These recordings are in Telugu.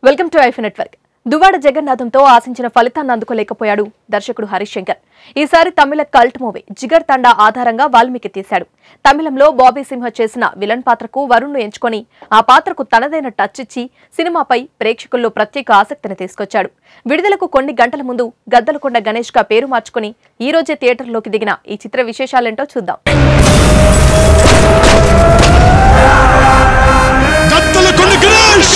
Welcome to iFi network Duvvada జగన్నాథంతో ఆశించిన ఫలితాన్ని అందుకోలేకపోయాడు దర్శకుడు హరీష్ శంకర్ ఈసారి తమిళ కల్ట్ మూవీ జిగర్ తండా ఆధారంగా వాల్మీకి తీశాడు తమిళంలో బాబీ సింహ చేసిన విలన్ పాత్రకు వరుణ్ను ఎంచుకొని ఆ పాత్రకు తనదైన టచ్ ఇచ్చి సినిమాపై ప్రేక్షకుల్లో ప్రత్యేక ఆసక్తిని తీసుకొచ్చాడు విడుదలకు కొన్ని గంటల ముందు గద్దలకొండ గణేష్ గా పేరు మార్చుకొని ఈ రోజే థియేటర్లోకి దిగిన ఈ చిత్ర విశేషాలేంటో చూద్దాం గద్దలకొండ గణేష్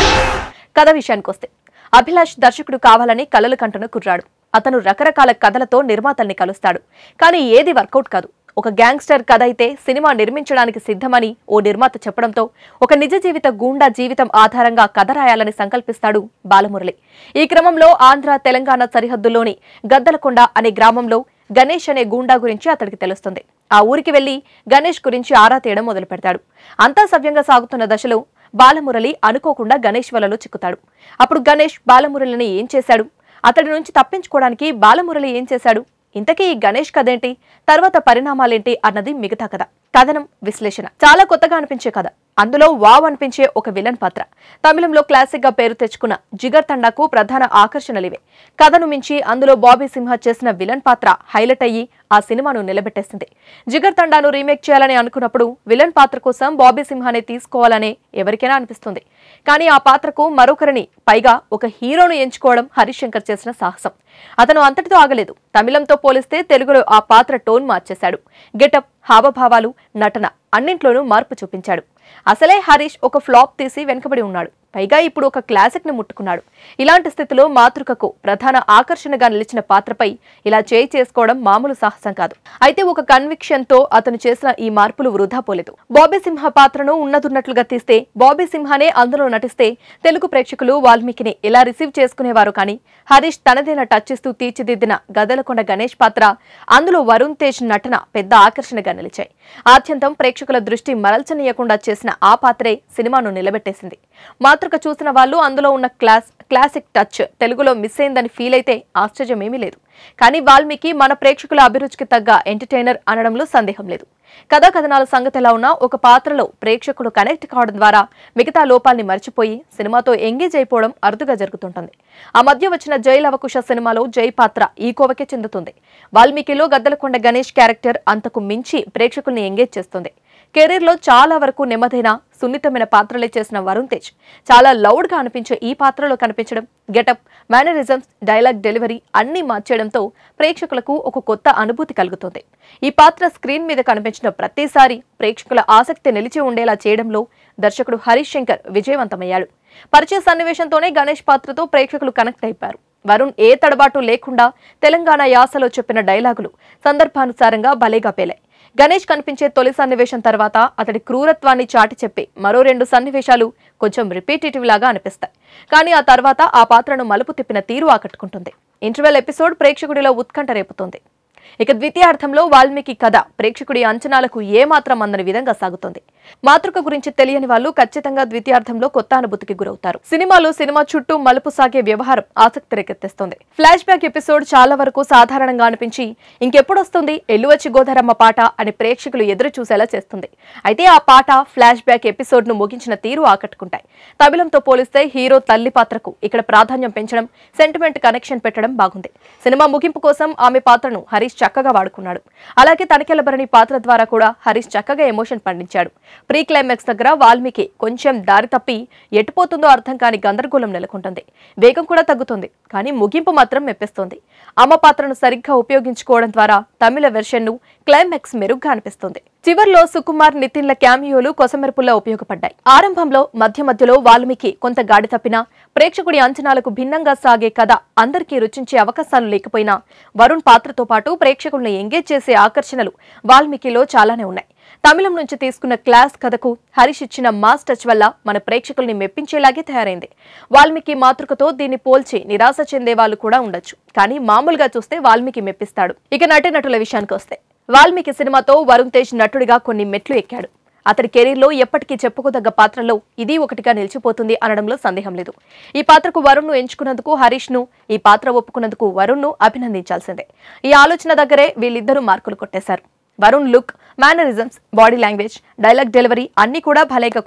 కథ విషయానికొస్తే అభిలాష్ దర్శకుడు కావాలని కలలు కంటున్న కుర్రాడు అతను రకరకాల కథలతో నిర్మాతల్ని కలుస్తాడు కానీ ఏది వర్కౌట్ కాదు ఒక గ్యాంగ్స్టర్ కథ అయితే సినిమా నిర్మించడానికి సిద్ధమని ఓ నిర్మాత చెప్పడంతో ఒక నిజ జీవిత గూండా జీవితం ఆధారంగా కథ రాయాలని సంకల్పిస్తాడు బాలమురళి ఈ క్రమంలో ఆంధ్ర తెలంగాణ సరిహద్దుల్లోని గద్దలకొండ అనే గ్రామంలో గణేష్ అనే గూండా గురించి అతడికి తెలుస్తుంది ఆ ఊరికి వెళ్లి గణేష్ గురించి ఆరా తీయడం మొదలు పెడతాడు అంతా సవ్యంగా సాగుతున్న దశలో బాలమురళి అనుకోకుండా గణేష్ వలలో చిక్కుతాడు అప్పుడు గణేష్ బాలమురళిని ఏం చేశాడు అతడి నుంచి తప్పించుకోవడానికి బాలమురళి ఏం చేశాడు ఇంతకీ ఈ గణేష్ కథేంటి తర్వాత పరిణామాలేంటి అన్నది మిగతా కథ కథనం విశ్లేషణ చాలా కొత్తగా అనిపించే కథ అందులో వావ్ అనిపించే ఒక విలన్ పాత్ర తమిళంలో క్లాసిక్ గా పేరు తెచ్చుకున్న జిగర్ తండాకు ప్రధాన ఆకర్షణలివే కథను మించి అందులో బాబీ సింహ చేసిన విలన్ పాత్ర హైలైట్ అయ్యి ఆ సినిమాను నిలబెట్టేసింది జిగర్ తండాను రీమేక్ చేయాలని అనుకున్నప్పుడు విలన్ పాత్ర కోసం బాబీ సింహానే తీసుకోవాలనే ఎవరికైనా అనిపిస్తుంది కానీ ఆ పాత్రకు మరొకరిని పైగా ఒక హీరోను ఎంచుకోవడం హరీష్ శంకర్ చేసిన సాహసం అతను అంతటితో ఆగలేదు తమిళంతో పోలిస్తే తెలుగులో ఆ పాత్ర టోన్ మార్చేశాడు గెటప్ హావభావాలు నటన అన్నింట్లోనూ మార్పు చూపించాడు అసలే హరీష్ ఒక ఫ్లాప్ తీసి వెనుకబడి ఉన్నాడు పైగా ఇప్పుడు ఒక క్లాసిక్ ని ముట్టుకున్నాడు ఇలాంటి స్థితిలో మాతృకకు ప్రధాన ఆకర్షణగా నిలిచిన పాత్రపై ఇలా చేయి చేసుకోవడం మామూలు సాహసం కాదు అయితే ఒక కన్విక్షన్ తో అతను చేసిన ఈ మార్పులు వృధా పోలేదు బాబీ సింహ పాత్రను ఉన్నదున్నట్లుగా తీస్తే బాబీ సింహానే అందులో నటిస్తే తెలుగు ప్రేక్షకులు వాల్మీకిని ఇలా రిసీవ్ చేసుకునేవారు కానీ హరీష్ తనదైన టచ్ ఇస్తూ తీర్చిదిద్దిన గదలకొండ గణేష్ పాత్ర అందులో వరుణ్ తేజ్ నటన పెద్ద ఆకర్షణగా నిలిచాయి ఆద్యంతం ప్రేక్షకుల దృష్టి మరల్చనీయకుండా చేసిన ఆ పాత్రే సినిమాను నిలబెట్టేసింది మాతృక చూసిన వాళ్ళు అందులో ఉన్న క్లాస్ క్లాసిక్ టచ్ తెలుగులో మిస్ అయిందని ఫీల్ అయితే ఆశ్చర్యమేమీ లేదు కానీ వాల్మీకి మన ప్రేక్షకుల అభిరుచికి తగ్గ ఎంటర్టైనర్ అనడంలో సందేహం లేదు కథా కథనాల సంగతి ఎలా ఉన్నా ఒక పాత్రలో ప్రేక్షకులు కనెక్ట్ కావడం ద్వారా మిగతా లోపాల్ని మర్చిపోయి సినిమాతో ఎంగేజ్ అయిపోవడం అరుదుగా జరుగుతుంటుంది ఆ మధ్య వచ్చిన జై లవకుశ సినిమాలో జై పాత్ర ఈ కోవకే చెందుతుంది వాల్మీకిలో గద్దలకొండ గణేష్ క్యారెక్టర్ అంతకు మించి ప్రేక్షకుల్ని ఎంగేజ్ చేస్తుంది కెరీర్లో చాలా వరకు నెమ్మదైన సున్నితమైన పాత్రలే చేసిన వరుణ్ తేజ్ చాలా లౌడ్ గా అనిపించే ఈ పాత్రలో కనిపించడం గెటప్ మేనరిజమ్స్ డైలాగ్ డెలివరీ అన్ని మార్చేయడంతో ప్రేక్షకులకు ఒక కొత్త అనుభూతి కలుగుతుంది ఈ పాత్ర స్క్రీన్ మీద కనిపించిన ప్రతిసారి ప్రేక్షకుల ఆసక్తి నిలిచి ఉండేలా చేయడంలో దర్శకుడు హరీష్ శంకర్ విజయవంతమయ్యాడు పరిచయ సన్నివేశంతోనే గణేష్ పాత్రతో ప్రేక్షకులు కనెక్ట్ అయిపోయారు వరుణ్ ఏ తడబాటు లేకుండా తెలంగాణ యాసలో చెప్పిన డైలాగులు సందర్భానుసారంగా భలేగా పేలాయి గణేష్ కనిపించే తొలి సన్నివేశం తర్వాత అతడి క్రూరత్వాన్ని చాటి చెప్పి మరో రెండు సన్నివేశాలు కొంచెం రిపీటేటివ్ లాగా అనిపిస్తాయి కానీ ఆ తర్వాత ఆ పాత్రను మలుపు తిప్పిన తీరు ఆకట్టుకుంటుంది ఇంటర్వెల్ ఎపిసోడ్ ప్రేక్షకుడిలో ఉత్కంఠ రేపుతుంది ఇక ద్వితీయార్థంలో వాల్మీకి కథ ప్రేక్షకుడి అంచనాలకు ఏమాత్రం అందని విధంగా సాగుతుంది మాతృక గురించి తెలియని వాళ్ళు ఖచ్చితంగా ద్వితీయార్థంలో కొత్త అనుభూతికి గురవుతారు సినిమాలో సినిమా చుట్టూ మలుపు సాగే వ్యవహారం ఆసక్తి రేకెత్తిస్తుంది ఫ్లాష్ బ్యాక్ ఎపిసోడ్ చాలా వరకు సాధారణంగా అనిపించి ఇంకెప్పుడొస్తుంది ఎల్లువచ్చి గోధరమ్మ పాట అని ప్రేక్షకులు ఎదురు చూసేలా చేస్తుంది అయితే ఆ పాట ఫ్లాష్ బ్యాక్ ఎపిసోడ్ ను ముగించిన తీరు ఆకట్టుకుంటాయి తమిళంతో పోలిస్తే హీరో తల్లి పాత్రకు ఇక్కడ ప్రాధాన్యం పెంచడం సెంటిమెంట్ కనెక్షన్ పెట్టడం బాగుంది సినిమా ముగింపు కోసం ఆమె పాత్రను హరీష్ చక్కగా వాడుకున్నాడు అలాగే తనికెలబరని పాత్ర ద్వారా కూడా హరీష్ చక్కగా ఎమోషన్ పండించాడు ప్రీ క్లైమాక్స్ దగ్గర వాల్మీకి కొంచెం దారి తప్పి ఎటుపోతుందో అర్థం కాని గందరగోళం నెలకొంటుంది వేగం కూడా తగ్గుతుంది కానీ ముగింపు మాత్రం మెప్పిస్తుంది అమ్మ పాత్రను సరిగ్గా ఉపయోగించుకోవడం ద్వారా తమిళ వెర్షన్ ను క్లైమాక్స్ మెరుగ్గా అనిపిస్తుంది చివర్లో సుకుమార్ నితిన్ల క్యామియోలు కొసమెరుపుల్లో ఉపయోగపడ్డాయి ఆరంభంలో మధ్య మధ్యలో వాల్మీకి కొంత గాడి తప్పినా ప్రేక్షకుడి అంచనాలకు భిన్నంగా సాగే కథ అందరికీ రుచించే అవకాశాలు లేకపోయినా వరుణ్ పాత్రతో పాటు ప్రేక్షకులను ఎంగేజ్ చేసే ఆకర్షణలు వాల్మీకిలో చాలానే ఉన్నాయి తమిళం నుంచి తీసుకున్న క్లాస్ కథకు హరీష్ ఇచ్చిన మాస్ టచ్ వల్ల మన ప్రేక్షకుల్ని మెప్పించేలాగే తయారైంది వాల్మీకి మాతృకతో దీన్ని పోల్చి నిరాశ చెందే వాళ్ళు కూడా ఉండొచ్చు కానీ మామూలుగా చూస్తే వాల్మీకి మెప్పిస్తాడు ఇక నటీనటుల విషయానికి వస్తే వాల్మీకి సినిమాతో వరుణ్ తేజ్ నటుడిగా కొన్ని మెట్లు ఎక్కాడు అతడి కెరీర్లో ఎప్పటికీ చెప్పుకోదగ్గ పాత్రలో ఇది ఒకటిగా నిలిచిపోతుంది అనడంలో సందేహం లేదు ఈ పాత్రకు వరుణ్ను ఎంచుకున్నందుకు హరీష్ ను ఈ పాత్ర ఒప్పుకున్నందుకు వరుణ్ను అభినందించాల్సిందే ఈ ఆలోచన దగ్గరే వీళ్ళిద్దరూ మార్కులు కొట్టేశారు Varun look mannerisms body language dialogue delivery అన్ని కూడా భలేగా కుదిరాయి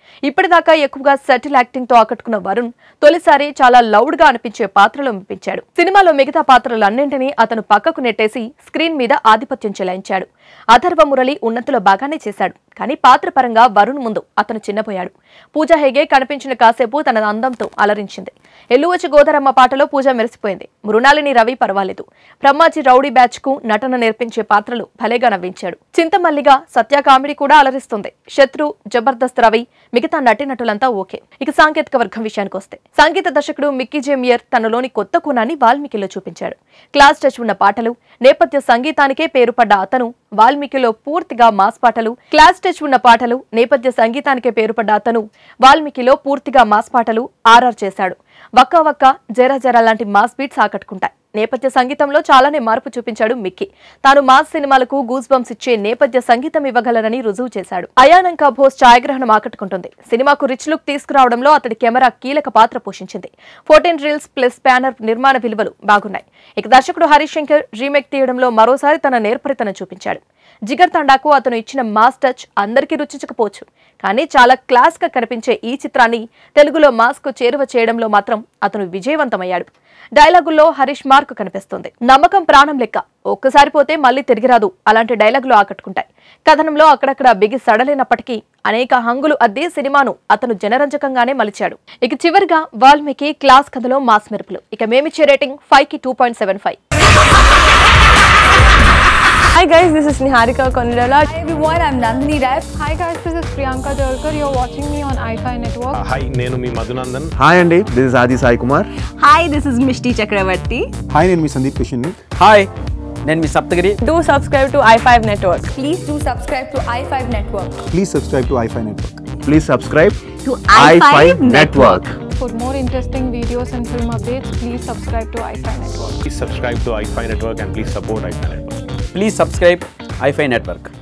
ఇప్పటిదాకా ఎక్కువగా సెటిల్ యాక్టింగ్ తో ఆకట్టుకున్న వరుణ్ తొలిసారి చాలా లౌడ్ గా అనిపించే పాత్రలో మెప్పించాడు సినిమాలో మిగతా పాత్రలన్నింటినీ అతను పక్కకు నెట్టేసి స్క్రీన్ మీద ఆధిపత్యం చెలాయించాడు అథర్వ మురళి ఉన్నతిలో బాగానే చేశాడు కానీ పాత్ర పరంగా వరుణ్ ముందు అతను చిన్నపోయాడు పూజ హెగే కనిపించిన కాసేపు తన అందంతో అలరించింది ఎల్లువచ్చి గోదరమ్మ పాటలో పూజ మెరిసిపోయింది మృణాలిని రవి పర్వాలేదు బ్రహ్మాజీ రౌడీ బ్యాచ్ కు నటన నేర్పించే పాత్రలు భలేగా నవ్వించాడు చింతమల్లిగా సత్య కామెడీ కూడా అలరిస్తుంది శత్రు జబర్దస్త్ రవి మిగతా నటీనటులంతా ఓకే ఇక సాంకేతిక వర్గం విషయానికి వస్తే సంగీత దర్శకుడు మిక్కీ జేమియర్ తనలోని కొత్త కోణాన్ని వాల్మీకిలో చూపించాడు క్లాస్ టచ్ ఉన్న పాటలు నేపథ్య సంగీతానికే పేరుపడ్డ అతను వాల్మీకిలో పూర్తిగా మాస్ పాటలు క్లాస్ టచ్ ఉన్న పాటలు నేపథ్య సంగీతానికే పేరుపడ్డ అతను వాల్మీకిలో పూర్తిగా మాస్ పాటలు ఆర్ఆర్ చేశాడు వక్క వక్క జర జర లాంటి మాస్ బీట్స్ ఆకట్టుకుంటాయి నేపథ్య సంగీతంలో చాలానే మార్పు చూపించాడు మిక్కీ తాను మాస్ సినిమాలకు గూస్ బంప్స్ ఇచ్చే నేపథ్య సంగీతం ఇవ్వగలరని రుజువు చేశాడు అయానంక భోస్ ఛాయాగ్రహణం ఆకట్టుకుంటుంది సినిమాకు రిచ్ లుక్ తీసుకురావడంలో అతడి కెమెరా కీలక పాత్ర పోషించింది ఫోర్టీన్ రీల్స్ ప్లస్ బ్యానర్ నిర్మాణ విలువలు బాగున్నాయి ఇక దర్శకుడు హరీష్ శంకర్ రీమేక్ తీయడంలో మరోసారి తన నేర్పరితనం చూపించాడు జిగర్ తండాకు అతను ఇచ్చిన మాస్ టచ్ అందరికీ రుచించకపోవచ్చు కానీ చాలా క్లాస్ గా కనిపించే ఈ చిత్రాన్ని తెలుగులో మాస్ కు చేరువ చేయడంలో మాత్రం అతను విజయవంతమయ్యాడు డైలాగుల్లో హరీష్ మార్క్ కనిపిస్తుంది నమ్మకం ప్రాణం లెక్క ఒక్కసారి పోతే మళ్ళీ తిరిగిరాదు అలాంటి డైలాగులు ఆకట్టుకుంటాయి కథనంలో అక్కడక్కడ బిగి సడలేనప్పటికీ అనేక హంగులు అద్దే సినిమాను అతను జనరంజకంగానే మలిచాడు ఇక చివరిగా వాల్మీకి క్లాస్ కథలో మాస్ మెరుపులు ఇక మేమిచ్చే రేటింగ్ ఫైవ్ కి two point seven five Hi guys, this is Niharika Konirala. Hi everyone, I'm Nandini Rai. Hi guys, this is Priyanka Jalkar. You're watching me on iFi Network. Hi నేను మీ మధునందన్ హాయ్ అండి this is Aadi Sai Kumar Hi, this is Mishti Chakravarti. Hi నేను మీ సందీప్ కిషన్ హాయ్ నేను మీ Saptagiri Do subscribe to i5 Network. Please do subscribe to i5 Network. Please subscribe to iFi network please subscribe To i5 Network. For more interesting videos and film updates, please subscribe to iFi Network. Please subscribe to iFi network and please support iFi network please subscribe iFi network